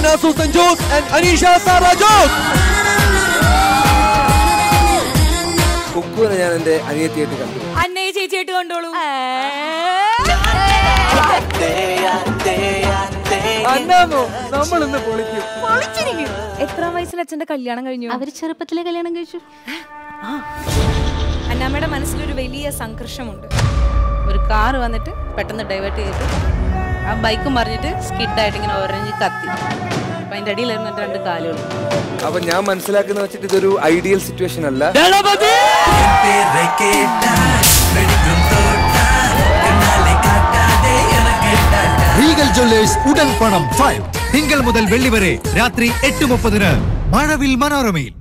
Anna Susan Jose and Anisha Sara Jose. കുക്കുവിനെ ഞാൻ എന്റെ അനിയത്തിയായിട്ട് കണ്ടു അന്നയെ ചേച്ചിയായിട്ട് കണ്ടോളൂ അന്നാമോ നമ്മൾ ഇന്ന് പൊളിക്കും എത്രാം വയസ്സിൽ അച്ഛന്റെ കല്യാണം കഴിഞ്ഞു അവര് ചെറുപ്പത്തിലെ കല്യാണം കഴിച്ചു അന്നാമ്മയുടെ മനസ്സിലൊരു വലിയ സംഘർഷമുണ്ട് ഒരു കാറ് വന്നിട്ട് പെട്ടെന്ന് ഡൈവേർട്ട് ചെയ്തിട്ട് ആ ബൈക്ക് മറിഞ്ഞിട്ട് സ്കിഡായിട്ട് ഇങ്ങനെ ഒരഞ്ഞ് കത്തി അപ്പം അതിൻ്റെ അടിയിലായിരുന്നു എൻ്റെ രണ്ട് കാലുകൾ അപ്പൊ ഞാൻ മനസ്സിലാക്കുന്ന വെച്ചിട്ട് ഇതൊരു ഐഡിയൽ സിറ്റുവേഷൻ അല്ല റീഗൽ ജ്വല്ലേഴ്സ് ഉടൻ പണം ഫൈവ് തിങ്കൾ മുതൽ വെള്ളി വരെ രാത്രി എട്ട് മുപ്പതിന് മഴവിൽ മനോരമയിൽ